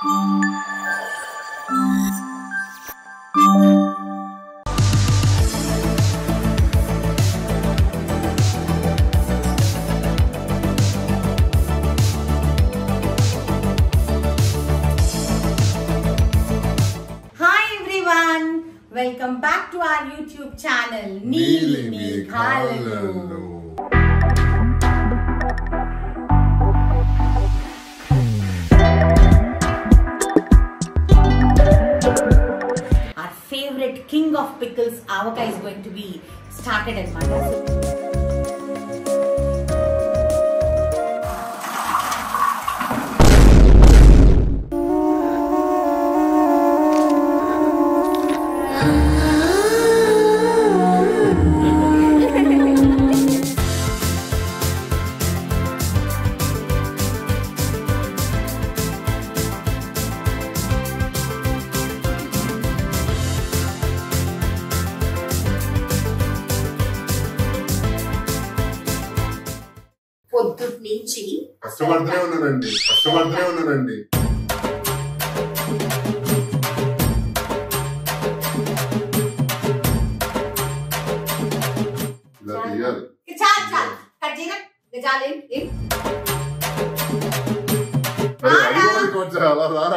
Hi everyone welcome back to our YouTube channel నీలి మేఘాలలో our favorite king of pickles avaka is going to be started అనమాట పొద్దుటి నుంచి కష్టపడుతూనే ఉన్నానండి కష్టపడుతూనే ఉన్నానండి ఇలా తీయాలి చాలు చాలు కట్ చేయగా చాలు ఏం- ఏం? మరి అయిపోయి కొంచెం అలా రారా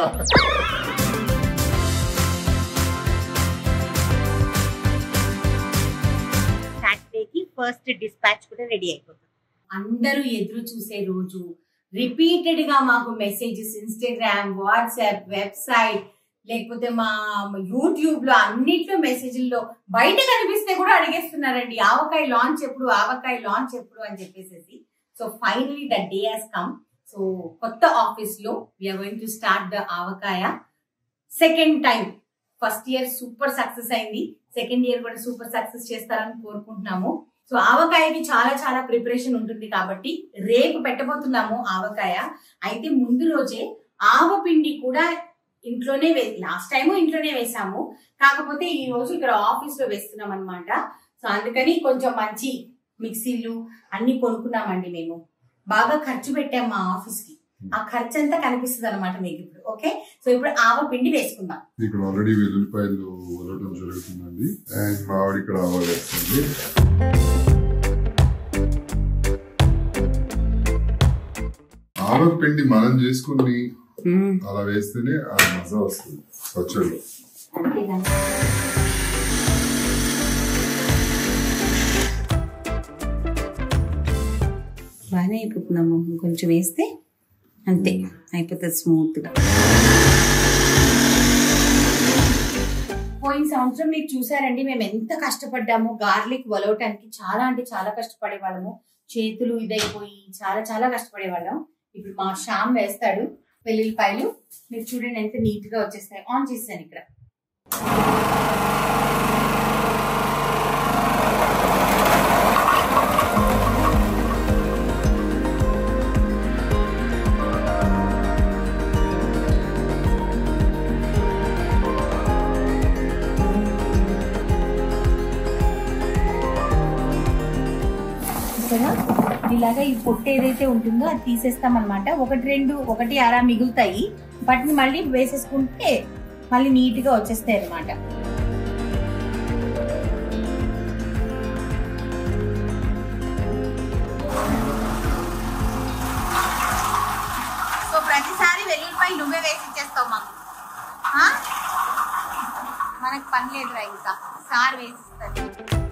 సాటర్డేకి ఫస్ట్ డిస్పాచ్ కూడా రెడీ అయిపోతుంది అందరూ ఎదురు చూసే రోజు రిపీటెడ్ గా మాకు మెసేజెస్ ఇన్స్టాగ్రామ్ వాట్సాప్ వెబ్సైట్ లేకపోతే మా యూట్యూబ్ లో అన్నిట్లో మెసేజ్ల్లో బయట కనిపిస్తే కూడా అడిగేస్తున్నారండి ఆవకాయ లాంచ్ ఎప్పుడు ఆవకాయ లాంచ్ ఎప్పుడు అని చెప్పేసి so finally the day has come so కొత్త ఆఫీస్ లో we're going to start the avakaya second time first year super success అయింది సెకండ్ ఇయర్ కూడా సూపర్ సక్సెస్ చేస్తారని కోరుకుంటున్నాము సో ఆవకాయకి చాలా చాలా ప్రిపరేషన్ ఉంటుంది కాబట్టి రేపు పెట్టబోతున్నాము ఆవకాయ అయితే ముందు రోజే ఆవపిండి కూడా ఇంట్లోనే వే లాస్ట్ టైము ఇంట్లోనే వేసాము కాకపోతే ఈ రోజు ఇక్కడ ఆఫీస్ లో వేస్తున్నాం అనమాట సో అందుకని కొంచెం మంచి మిక్సీలు అన్ని కొనుక్కున్నామండి మేము బాగా ఖర్చు పెట్టాం మా ఆఫీస్ కి ఆ ఖర్చు అంతా కనిపిస్తుంది అనమాట మీకు ఇప్పుడు ఓకే సో ఇప్పుడు ఆవపిండి వేసుకుందాం ఇక్కడ ఆల్రెడీ వెల్లుల్లిపాయలు వదలడం జరుగుతుందండి అండ్ మా ఆవిడ ఇక్కడ ఆవాలేస్తుంది ఆవ పిండి మనం చేసుకుని అలా వేస్తేనే ఆ మజా వస్తుంది పచ్చళ్ళు బాగానే అయిపోతున్నాము కొంచెం వేస్తే అంతే అయిపోతుంది స్మూత్గా పోయిన సంవత్సరం మీరు చూసారండి మేము ఎంత కష్టపడ్డాము గార్లిక్ వలవటానికి చాలా అంటే చాలా కష్టపడే వాళ్ళము చేతులు ఇదైపోయి చాలా చాలా కష్టపడే వాళ్ళం ఇప్పుడు మా శ్యామ్ వేస్తాడు వెల్లుల్లిపాయలు మీరు చూడండి ఎంత నీట్ గా వచ్చేస్తాయి ఆన్ చేస్తాను ఇక్కడ కదా ఇలాగా ఈ పొట్టు ఏదైతే ఉంటుందో అది తీసేస్తాం అనమాట ఒకటి రెండు ఒకటి అరా మిగులుతాయి వాటిని మళ్ళీ వేసేసుకుంటే మళ్ళీ నీట్ గా వచ్చేస్తాయి అనమాట సో ప్రతిసారి వెల్లుల్లిపాయలు నువ్వే వేసి ఇచ్చేస్తావు మాకు ఆ? మనకు పని లేదురా ఇంకా సార్ వేసిస్తారు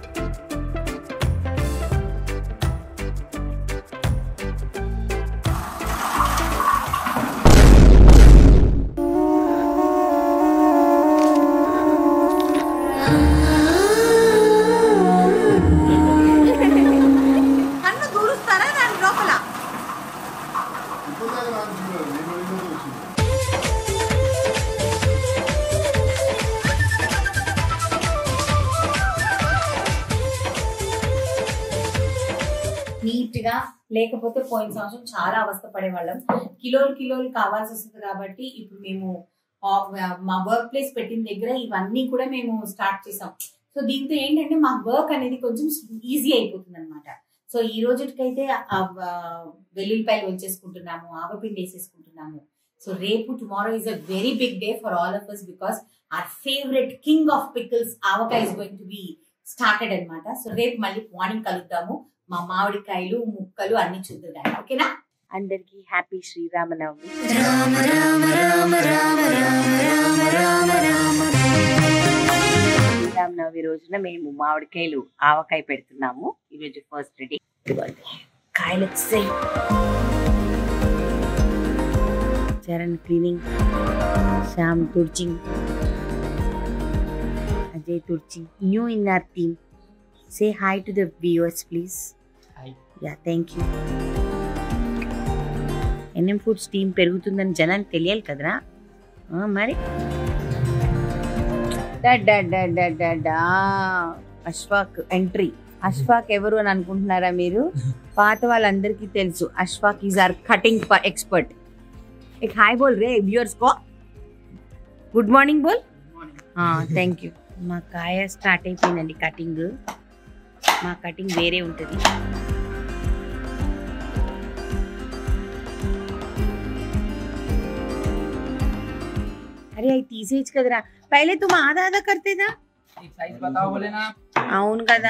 కన్ను దూరుస్తారా దాని లోపల ఇప్పుడు దాకా రాయించుకున్నారు. నేను అడిగినది వచ్చింది. నీట్ గా లేకపోతే పోయిన సంవత్సరం చాలా అవస్థ పడేవాళ్ళం కిలోలు కిలోలు కావాల్సి వస్తుంది కాబట్టి ఇప్పుడు మేము ఆ- మా వర్క్ ప్లేస్ పెట్టిన దగ్గర ఇవన్నీ కూడా మేము స్టార్ట్ చేసాం సో దీంతో ఏంటంటే మా వర్క్ అనేది కొంచెం ఈజీ అయిపోతుంది అనమాట సో ఈ రోజుకైతే ఆ వ- వెల్లుల్లిపాయలు వచ్చేసుకుంటున్నాము ఆవపిండి వేసేసుకుంటున్నాము సో రేపు tomorrow is a very big day for all of us because our favourite king of pickles avakaya is going to be started అన్నమాట సో రేపు మళ్ళీ మార్నింగ్ కలుద్దాము మా మామిడికాయలు ముక్కలు అన్ని చూద్దాం ఓకేనా అందరికి హ్యాపీ శ్రీరామనవమి శ్రీరామనవమి రోజున మేము మామిడికాయలు ఆవకాయ పెడుతున్నాము ఈరోజు ఫస్ట్ డే కాయలు వచ్చాయి చరణ్ క్లీనింగ్ శ్యామ్ తుర్చింగ్ అజయ్ తుర్చింగ్ new in our team say hi to the viewers please Hi. Yeah thank you NM foods team పెరుగుతుందని జనానికి తెలియాలి కదరా ఆ, మరి డా, డా, డా, డా, డా, డా. అష్ఫాక్ ఎంట్రీ అష్ఫాక్ ఎవరు అని అనుకుంటున్నారా మీరు పాత వాళ్ళందరికీ తెలుసు Ashfaq is our cutting expert एक हाय बोल रे వ్యూవర్స్ కో గుడ్ మార్నింగ్ బోల్ థ్యాంక్ యూ మా కాయ స్టార్ట్ అయిపోయిందండి కటింగ్ మా కటింగ్ వేరే ఉంటుంది అరే అవి తీసేయచ్చు కదరా పైలే తుమ్ ఆదా ఆదా కర్తేదా एक साइज बताओ बोले ना आप అవును కదా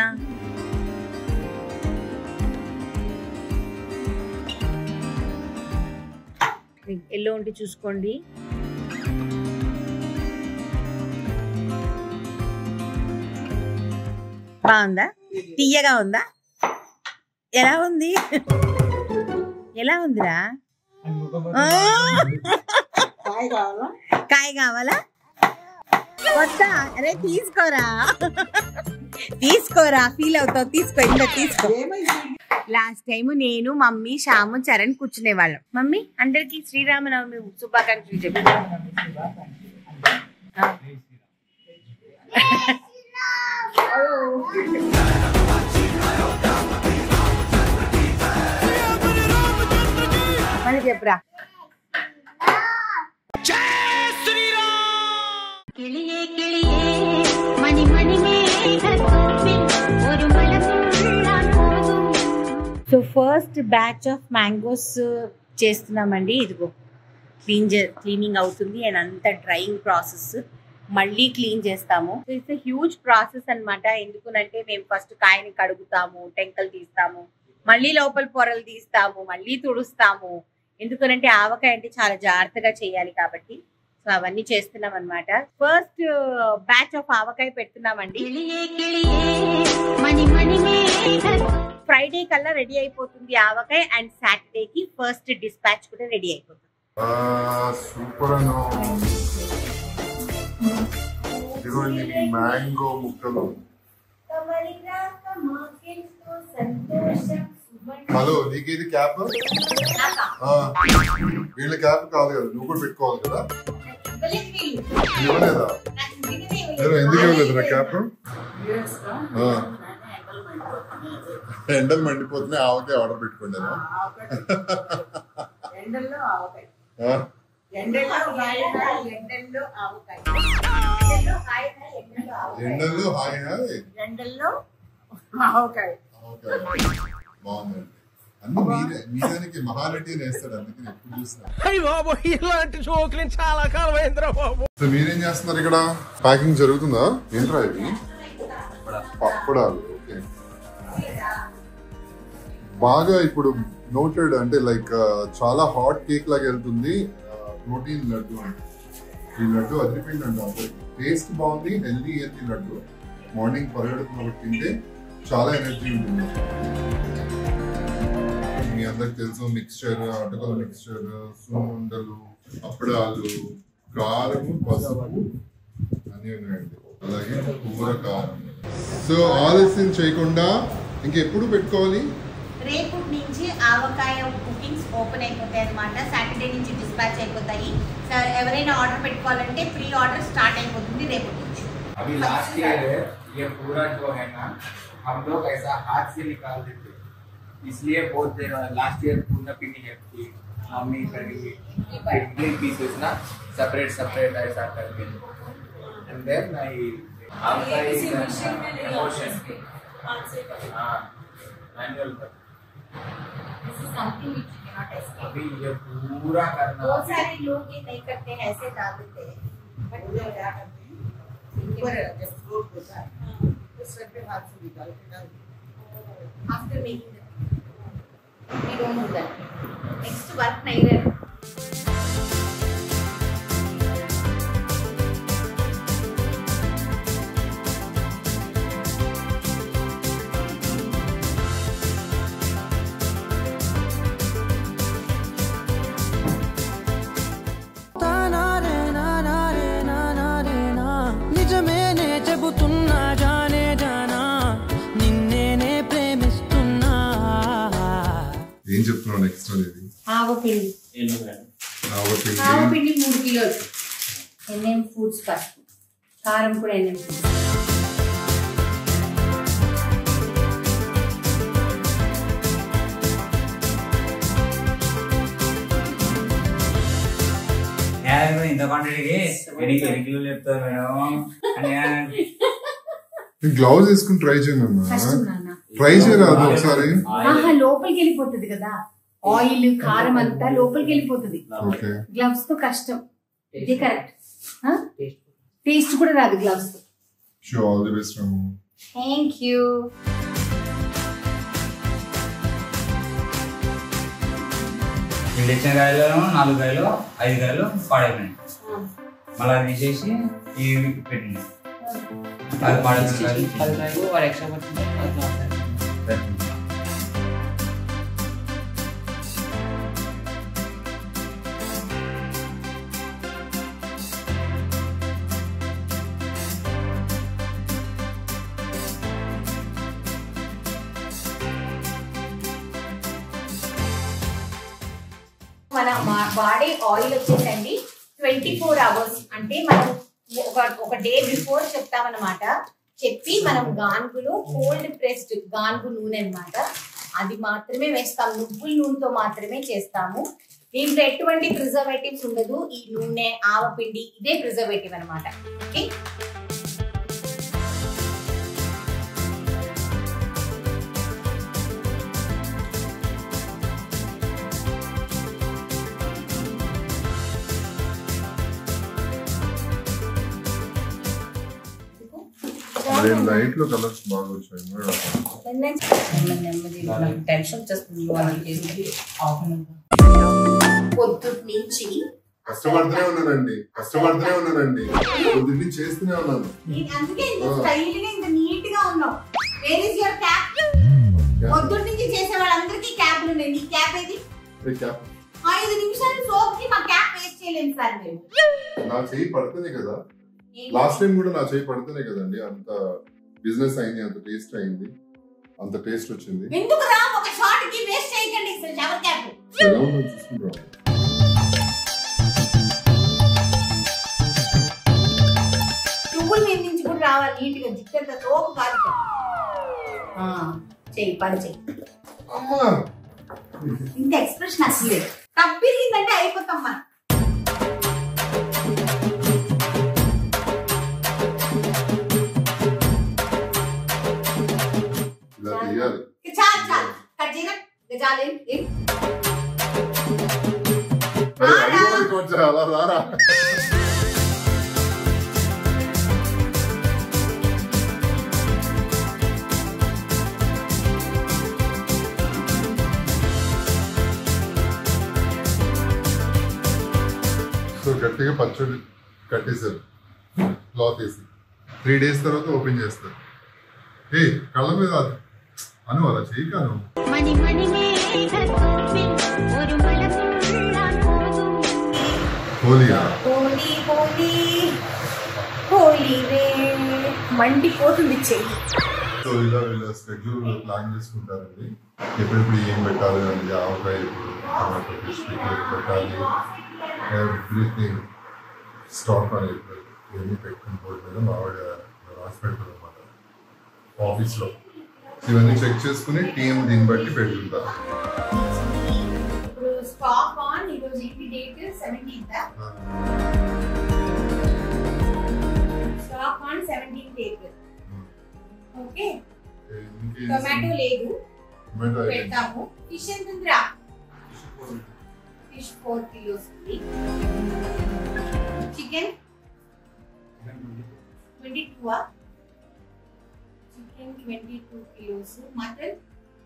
ఎల్లో ఉంటే చూసుకోండి బాగుందా తీయగా ఉందా ఎలా ఉంది ఎలా ఉందిరా ఆ! కాయ కావాలా వద్దా అరే తీసుకోరా తీసుకోరా ఫీల్ అవుతావు తీసుకో ఇంకా తీసుకో లాస్ట్ టైం నేను మమ్మీ శ్యాము చరణ్ కూర్చునే వాళ్ళం మమ్మీ అందరికి శ్రీరామనవమి శుభాకాంక్షలు చెప్పు ఆ. మళ్ళీ చెప్పురా കിളിയേ കിളിയേ മണിമണി മേഘത്തോപ്പിൽ ഒരു മലമുള്ള മോതും so first batch of mangoes చేస్తున్నామండి ఇదిగో క్లీన్ క్లీనింగ్ అవుతుంది అండ్ అంత డ్రైయింగ్ ప్రాసెస్ మళ్ళీ క్లీన్ చేస్తాము ఇట్స్ హ్యూజ్ ప్రాసెస్ అన్నమాట ఎందుకునంటే మేము ఫస్ట్ కాయని కడుగుతాము టెంకలు తీస్తాము మళ్ళీ లోపల పొరలు తీస్తాము మళ్ళీ తుడుస్తాము ఎందుకనంటే ఆవకాయ అంటే చాలా జాగ్రత్తగా చేయాలి కాబట్టి సో అవన్నీ చేస్తున్నాం అనమాట ఫస్ట్ బ్యాచ్ ఆఫ్ ఆవకాయ పెడుతున్నామండి കിളിയേ കിളിയേ മണിമണി മേഘത്തോപ്പിൽ ఫ్రైడే కల్లా రెడీ అయిపోతుంది ఆవకాయ అండ్ సాటర్డే కి ఫస్ట్ డిస్పాచ్ కూడా రెడీ అయిపోతుంది సూపర్ అను ఇదిగోండి మీ మ్యాంగో ముక్కలు హలో నీకేది క్యాప్ ఆ, వీళ్ళ క్యాప్ కాదు కదా నువ్వు కూడా పెట్టుకోవాలి కదా ఇది ఇవ్వలేదా నేను ఎందుకు ఇవ్వలేదు నా క్యాప్ ఆ. ఎండలు మండిపోతున్నాయి ఆవకే ఆర్డర్ పెట్టుకున్నాను ఎండల్లో ఆవకాయ ఆ, ఎండల్లో హాయిగా ఎండల్లో ఆవకాయ ఎండల్లో హాయిగా ఎండల్లో ఆవకాయ ఎండల్లో హాయ్ హాయ్ ఎండల్లో ఆవకాయ ఓకే. బాగుందండి అన్ని మీరే మీదానికి మహారెడ్డి వేస్తాడు అందుకని ఎప్పుడు చూసినా అయ్యి బాబు ఇలాంటి జోకులు చాలా కాలం అయిందిరా బాబు సో మీరేం చేస్తున్నారు ఇక్కడ ప్యాకింగ్ జరుగుతుందా ఏంట్రా ఇవి పప్పడాలు ఓకే బాగా ఇప్పుడు నోటెడ్ అంటే లైక్ చాలా హాట్ కేక్ లాగా వెళ్తుంది ప్రోటీన్ లడ్డు అంటే ఈ లడ్డు అదిరిపోయిందండి అందరికి టేస్ట్ బాగుంది హెల్దీ హెల్తీ లడ్డు మార్నింగ్ పరిగెడుతున్నప్పుడు తింటే చాలా ఎనర్జీ ఉంటుంది మీ అందరికి తెలుసు మిక్స్చర్ అటుకల మిక్స్చర్ సున్నుండలు అప్పడాలు కారము పసుపు అన్నీ ఉన్నాయండి అలాగే కూర కారం సో ఆలస్యం చేయకుండా ఇంకెప్పుడు పెట్టుకోవాలి రేపు నుంచి ఆవకాయ కుకింగ్స్ ఓపెన్ అయిపోతాయి అనమాట సాటర్డే నుంచి డిస్పాచ్ అయిపోతాయి సో ఎవరైనా ఆర్డర్ పెట్టుకోవాలంటే ప్రీ ఆర్డర్ స్టార్ట్ అయిపోతుంది రేపు నుంచి अभी लास्ट ईयर है ये पूरा जो है ना हम लोग ऐसा हाथ से निकाल देते इसलिए बहुत देर लास्ट ईयर पूर्ण पीनी है कि मम्मी करेंगी फिफ्टीन पीसेस ना सेपरेट सेपरेट ऐसा करके एंड देन आई आपका इमोशन हाँ manual This is something which you not escape. अभी ये पूरा करना बहुत सारे लोग ये नहीं करते हैं ऐसे डाल देते हैं बट वो क्या करते हैं ऊपर जब फ्लोट होता है तो स्वेट पे हाथ से निकाल के डाल after making we don't do that next work नहीं रहता నిజమేనే చెబుతున్నా జానే జానా నిన్నేనే ప్రేమిస్తున్నా ఏం చెప్తున్నావు నెక్స్ట్ అనేది ఆవపిండి ఆవపిండి ఆవపిండి మూడు కిలోలు ఎన్ఎం ఫుడ్స్ పసుపు కారం కూడా ఎన్ఎం ఫుడ్స్ మేడం ఇంత క్వాంటిటీకి ఎన్ని ఎన్ని కిలోలు చెప్తారు మేడం అని గ్లౌజ్ వేసుకుని ట్రై చేయమన్నా కష్టం నాన్న ట్రై చేయరాదు ఒకసారి ఆహా లోపలికి వెళ్ళిపోతుంది కదా ఆయిల్ కారం అంతా లోపలికి వెళ్ళిపోతుంది ఓకే గ్లవ్స్ తో కష్టం ఇది కరెక్ట్ టేస్ట్ కూడా రాదు గ్లవ్స్ తో show all the best Ramu thank you వీళ్ళు ఇచ్చిన కాయలు నాలుగు కాయలు ఐదు కాయలు పాడైపోయినాయి మళ్ళీ అది తీసేసి ఇవి పెట్టింది అది పాడైపోయిన కాయలు और एक्स्ट्रा बच्चे పెట్టింది. మన మా- వాడే ఆయిల్ వచ్చేసండి ట్వంటీ ఫోర్ అవర్స్ అంటే మనం ఒక ఒక డే బిఫోర్ చెప్తామన్నమాట చెప్పి మనం గానుగులో కోల్డ్ ప్రెస్డ్ గానుగు నూనె అన్నమాట అది మాత్రమే వేస్తాం నువ్వుల నూనెతో మాత్రమే చేస్తాము దీంట్లో ఎటువంటి ప్రిజర్వేటివ్స్ ఉండదు ఈ నూనె ఆవపిండి ఇదే ప్రిజర్వేటివ్ అన్నమాట ఓకే మరి లైట్ లో కలర్స్ బాగా వచ్చాయి మేడం. నెమ్మది टेंशन जस्ट वाली चीज ऑफ పొద్దుటి నుంచి కష్టపడుతూనే ఉన్నానండి కష్టపడుతూనే ఉన్నానండి పొద్దున్నీ చేస్తూనే ఉన్నాను ఇది అందుకే ఇంత స్టైల్ గా ఇంత నీట్ గా ఉన్నావు వేర్ ఇస్ యువర్ క్యాప్ పొద్దున్న నుంచి చేసే వాళ్ళందరికీ క్యాప్లు ఉన్నాయి నీ క్యాప్ ఏది ఏ క్యాప్? ఐదు నిమిషాలు సోప్ కి మా క్యాప్ వేస్ట్ చేయలేము సార్ మేము నా చేయి పడుతుంది కదా లాస్ట్ టైం కూడా నా చేయి పడుతూనే కదండి అంత బిజినెస్ అయింది అంత టేస్ట్ అయింది అంత టేస్ట్ వచ్చింది ఎందుకు రా ఒక షార్ట్ కి వేస్ట్ చేయకండి షవర్ క్యాప్ ఎలా ఉందో చూసుకుంటాం పువ్వుల మీద నుంచి కూడా రావాలి నీట్ గా జిక్కంత సోపు కాదు ఆ, చెయ్యి పని చెయ్యి అమ్మా ఇంత ఎక్స్ప్రెషన్ అసలే తప్పిరిగిందంటే అయిపోతాం మనం ఇలా తీయాలి ఇక చాలు చాలు కట్ చేయరా ఇక చాలు ఏం ఏం మరి అయిపోయింది కొంచెం అలా రారా సో గట్టిగా పచ్చడి కట్టేశారు క్లాత్ వేసి త్రీ డేస్ తర్వాత ఓపెన్ చేస్తారు ఏ కళ్ళ మీద అది- అను అలా చేయకాను മണി മണി മേഘത്തോപ്പിൽ ഒരു മലമുള്ള കോതും హోలియా హోలీ హోలీ హోలీ రే మండిపోతుంది చెయ్యి సో ఇలా వీళ్ళ స్కెడ్యూల్ ప్లాన్ చేసుకుంటారండి ఎప్పుడెప్పుడు ఏం పెట్టాలి అనేది ఆవకాయ ఎప్పుడు టమాటో ఫిష్ పికిల్ పెట్టాలి ఎవ్రీథింగ్ స్టాక్ అని ఎప్పుడు ఇవన్నీ పెట్టుకుని బోర్డు మీద మా ఆవిడ రాసి పెడతారు అనమాట ఆఫీస్లో ఇవన్నీ చెక్ చేసుకుని టీం దీన్ని బట్టి పెట్టుకుంటారు ఇప్పుడు స్టాక్ ఆన్ ఈరోజు ఏంటి date seventeenth stock on seventeenth date okay tomato లేదు టొమాటో పెడతాము ఫిష్ ఎంత ఉందిరా ఫిష్ ఫోర్ కిలోస్ ఉంది chicken twenty two chicken twenty two kilos mutton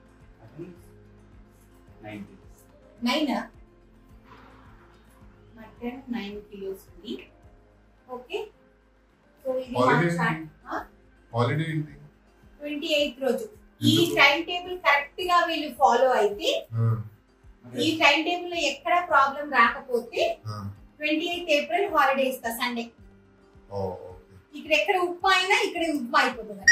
ninety nine mutton nine kilos ఉంది ఓకే సో ఇది Holiday హాలిడే ఏంటి ట్వంటీ ఎయిత్ రోజు ఈ టైం టేబుల్ కరెక్ట్ గా వీళ్ళు ఫాలో అయితే ఆ, ఈ టైం టేబుల్ లో ఎక్కడ ప్రాబ్లం రాకపోతే ఆ, ట్వంటీ ఎయిత్ ఏప్రిల్ హాలిడే ఇస్తా సండే ఓ, ఓకే ఇక్కడ ఎక్కడ ఉప్పు అయినా ఇక్కడ ఉప్పు అయిపోతుంది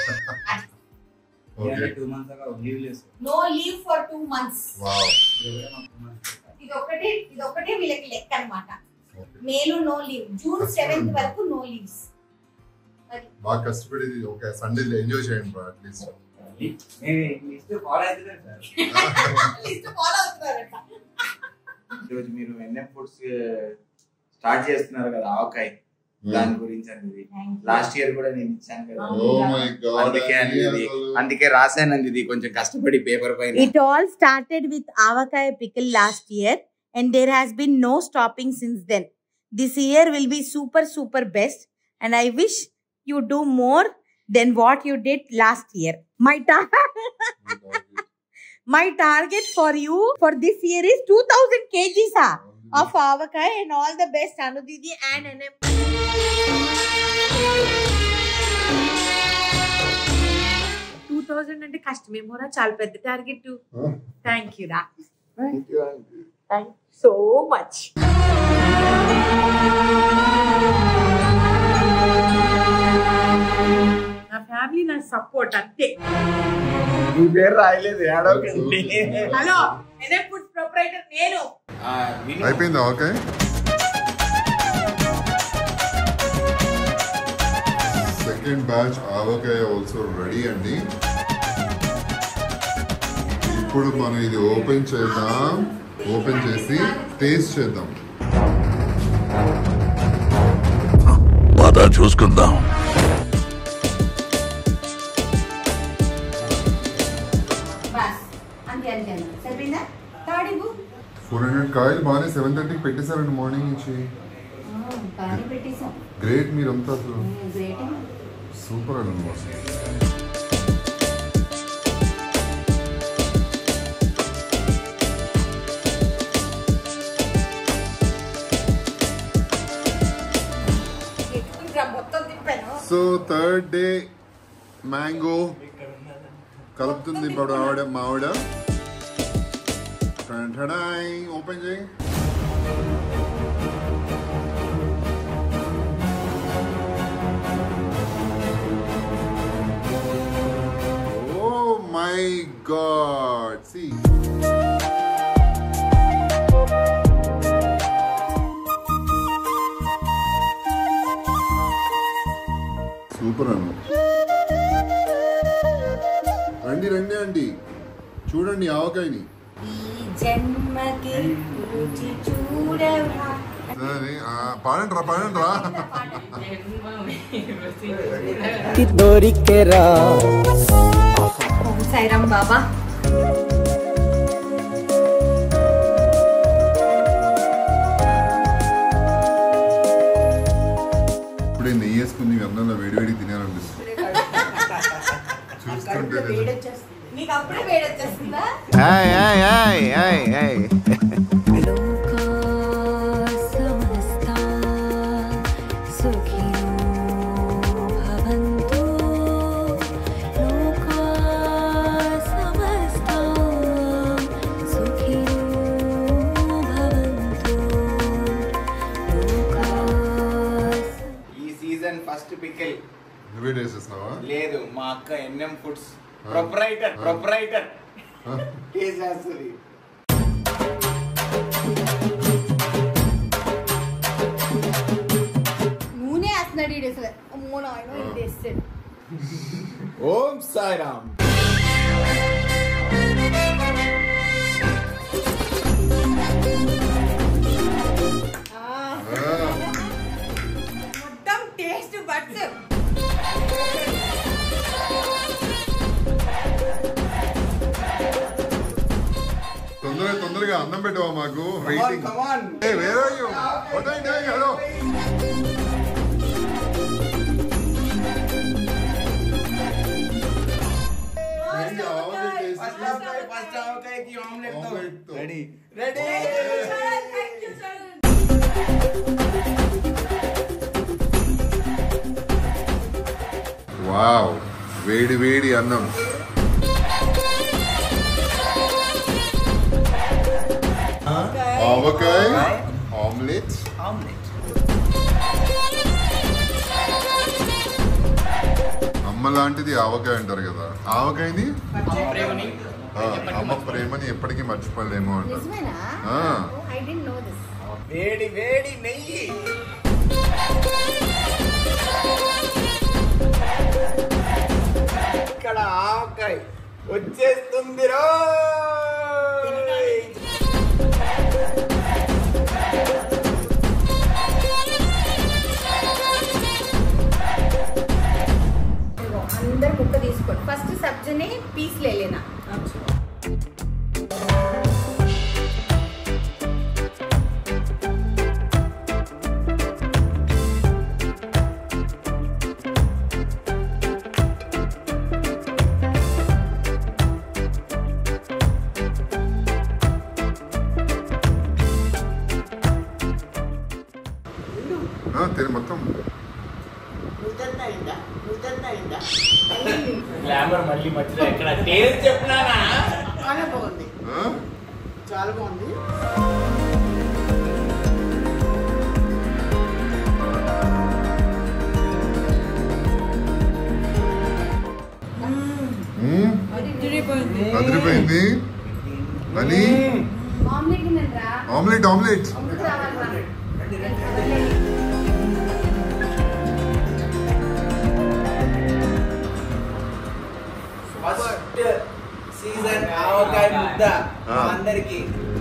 ఓకే టూ మంత్స్ దాకా లీవ్ లేదు no leave for two months wow ఇది ఒకటే ఇది ఒకటే వీళ్ళకి లెక్క అన్నమాట ఓకే మేలో నో లీవ్ జూన్ సెవెంత్ వరకు నో లీవ్స్ బాగా కష్టపడి ఓకే సండే ఎంజాయ్ చేయండి బ్రో అట్లీస్ట్ మేము లిస్ట్ ఫాలో అవుతున్నాం సార్ లిస్ట్ ఫాలో అవుతున్నారట ఈరోజు మీరు ఎన్ఎం ఫుడ్స్ స్టార్ట్ చేస్తున్నారు కదా ఆవకాయ దాని గురించి అనేది లాస్ట్ ఇయర్ కూడా నేను ఇచ్చాను కదా ఓ మై గాడ్ అందుకే అనేది అందుకే రాశానండి ఇది కొంచెం కష్టపడి పేపర్ పైన It all started with avakaya pickle last year, and there has been no stopping since then. This year will be super, super best, and I wish you do more than what you did last year. My, tar- my target for you for this year is 2000 kgs ah, of avakaya, and all the best, Anudidi and NM. Two thousand అంటే కష్టమేమోరా చాలా పెద్ద target thank you రా thank so much నా family నా support అంతే మీ పేరు రాయలేదు ఏడవకండి హలో ఎన్ఏ ఫుడ్ ప్రొపరైటర్ నేను ఆ, విను. అయిపోయిందా okay second batch avakaya also ready అండి ఇప్పుడు మనం ఇది ఓపెన్ చేద్దాం ఓపెన్ చేసి టేస్ట్ చేద్దాం పద చూసుకుందాం బస్ అంతే అంతే అంతే సరిపోయిందా తాడిపు ఫోర్ హండ్రెడ్ కాయలు బాగానే సెవెన్ థర్టీకి పెట్టేశారండి మార్నింగ్ నుంచి బాగానే పెట్టేసాం గ్రేట్ మీరంతా అసలు గ్రేట్ సూపర్ అనమాట మొత్తం తిప్పాను సో థర్డ్ డే మ్యాంగో కలుపుతుంది ఇప్పుడు ఆవిడ మా ఆవిడ ఓపెన్ చేయి oh my god see super అన్న రండి రండి అండి చూడండి ఆవకాయని ఈ జన్మకి రుచి చూడవా సరే ఆ, పాడండి రా పాడండి రా దొరికెరా ఓం సాయిరామ్ బాబా ఇప్పుడే నెయ్యి వేసుకుని అన్నంలో వేడివేడి తినాలనిపిస్తుంది చూస్తుంటే నిజం. నీకు అప్పుడే వేడొచ్చేస్తుందా సమస్తా సుఖినో భవంతు లోకా సమస్తా సుఖినో భవంతు లోకా ఈ సీజన్ ఫస్ట్ పికిల్ నువ్వే వేసేస్తున్నావా లేదు మా అక్క NM foods proprietor proprietor taste చేస్తుంది నూనె వేస్తున్నాడు ఈడు అసలు అమ్మో నాయన ఇది వేస్తాడు ఓం సాయిరామ్ మొత్తం టేస్ట్ బట్స్ తొందరగా తొందరగా గా అన్నం పెట్టవా మాకు waiting come on. Hey where are you what are you doing hello First avakaya, first avakaya की omelette तो. Omelette तो. Ready. Ready. వావ్ వేడి వేడి అన్నం ఆవకాయ ఆమ్లెట్ Omelette. అమ్మ లాంటిది ఆవకాయ అంటారు కదా ఆవకాయని ప్రేమని ఆ, అమ్మ ప్రేమని ఎప్పటికీ మర్చిపోలేము అంటారు నిజమేనా ఆ. ఐ డెంట్ నో దిస్ వేడి వేడి నెయ్యి ఇక్కడ ఆవకాయ వచ్చేస్తుంది రో అందరు ముక్క తీసుకోండి ఫస్ట్ సబ్జీని పీస్ లేలేనా ఆ, తిని మొత్తం గ్లామర్ మళ్ళీ మధ్యలో ఎక్కడ టేస్ట్ చెప్పినానా చాలా బాగుంది ఆ? చాలా బాగుంది మ్మ్. అదిరిపోయింది అని ఆమ్లెట్ తినండిరా ఆమ్లెట్ ఆమ్లెట్ ముందుకు రావాలిరా ఫస్ట్ సీజన్ ఆవకాయ ముద్ద ఆ. అందరికి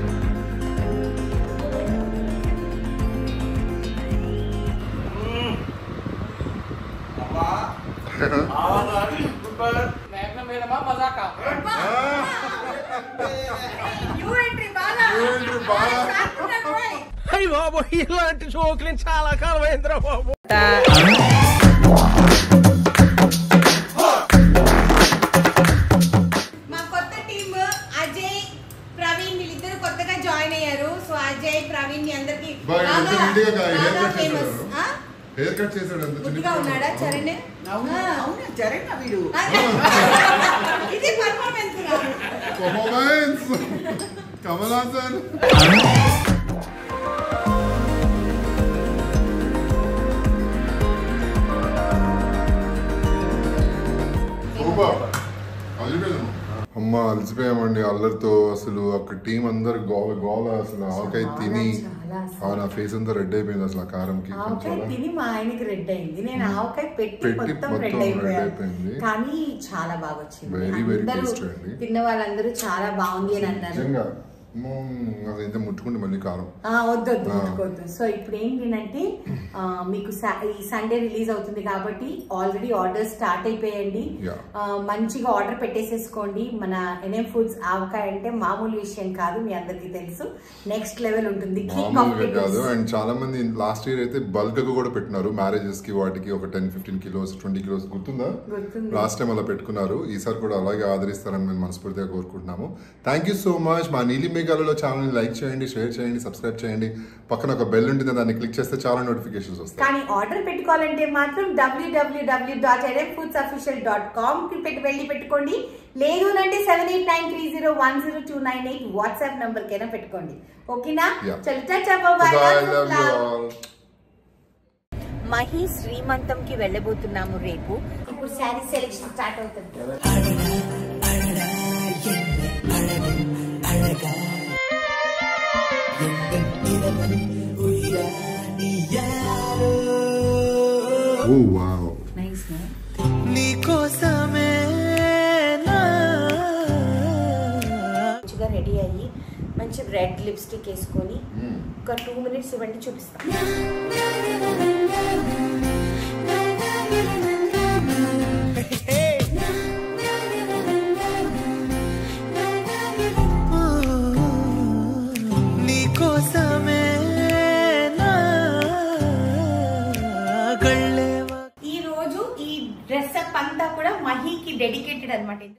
యూ ఎంట్రీ బాగా ఏంటి బాగా అయ్యి బాబు ఇలాంటి జోకులు చాలా కాలం అయిందిరా బాబు మా కొత్త టీమ్ అజయ్ ప్రవీణ్ వీళ్ళిద్దరు కొత్తగా జాయిన్ అయ్యారు సో అజయ్ ప్రవీణ్ మీ అందరికి బాగా ఎంత నీట్గా హెయిర్ కట్ ఫేమస్ చేశాడు హెయిర్ కట్ చేశాడు అంత గుడ్డుగా ఉన్నాడా చరణ్ అవును అవును జరగ వీడు ఇది performance performance Kamal Haasan super అలిపోయాము అమ్మ అలసిపోయామండి అల్లరితో అసలు ఒక టీం అందరు గోల గోల అసలు ఆవకాయ తిని చాలా అసలు. ఆ, నా ఫేస్ అంతా రెడ్ అయిపోయింది అసలు ఆ కారంకి ఆవకాయ కొంచెం తిని మా ఆయనకి రెడ్ అయింది నేను ఆవకాయ పెట్టి పెట్టి మొత్తం మొత్తం రెడ్ red అయిపోయాను అయిపోయింది. కానీ చాలా బాగా వచ్చింది Very, very అందరూ tasty అండి. తిన్న వాళ్ళందరూ చాలా బాగుంది అని అన్నారు నిజంగా మ్మ్, అసలు ఇంత ముట్టుకుంటే మళ్ళీ కారం ఆ, వద్దు వద్దు ఆ. ముట్టుకోవద్దు సో ఇప్పుడు ఏంటంటే ఆ, మీకు సా- ఈ సండే రిలీజ్ అవుతుంది కాబట్టి ఆల్రెడీ ఆర్డర్ స్టార్ట్ అయిపోయండి Yeah. ఆ, మంచిగా ఆర్డర్ పెట్టేసేసుకోండి మన ఎన్ఎం ఫుడ్స్ ఆవకాయ అంటే మామూలు విషయం కాదు మీ అందరికీ తెలుసు నెక్స్ట్ లెవెల్ ఉంటుంది King of మామూలుగా కాదు Pickles. అండ్ చాలా మంది లాస్ట్ ఇయర్ అయితే బల్క్ గా కూడా పెట్టినారు మ్యారేజెస్ కి వాటికి ఒక ten fifteen kilos twenty kilos గుర్తుందా గుర్తుంది. లాస్ట్ టైం అలా పెట్టుకున్నారు ఈసారి కూడా అలాగే ఆదరిస్తారని మేము మనస్ఫూర్తిగా కోరుకుంటున్నాము థ్యాంక్ యూ సో మచ్ మా నీలి మేఘాలలో ఛానల్ లైక్ చేయండి షేర్ చేయండి సబ్స్క్రైబ్ చేయండి పక్కన ఒక బెల్ ఉంటుంది దాన్ని క్లిక్ చేస్తే చాలా నోటిఫికేషన్స్ వస్తాయి కానీ ఆర్డర్ పెట్టుకోవాలంటే మాత్రం డబ్ల్యూడబ్ల్యూడబ్ల్యూ dot NM foods official dot com కి పెట్టి వెళ్ళి పెట్టుకోండి లేదు అంటే seven eight nine three zero one zero two nine eight WhatsApp number కైనా పెట్టుకోండి ఓకేనా Yeah. చల్ చాచా Bye, బాబాయ్ love you all. మహి శ్రీమంతంకి వెళ్ళబోతున్నాము రేపు ఇప్పుడు శారీ సెలెక్షన్ స్టార్ట్ అవుతుంది Oh, wow. నైస్ నీకోసమే నా మంచిగా రెడీ అయ్యి మంచి రెడ్ లిప్స్టిక్ వేసుకొని Mm. ఒక టూ మినిట్స్ ఇవ్వండి చూపిస్తాను సెటప్ అంతా కూడా మహీకి డెడికేటెడ్ అనమాట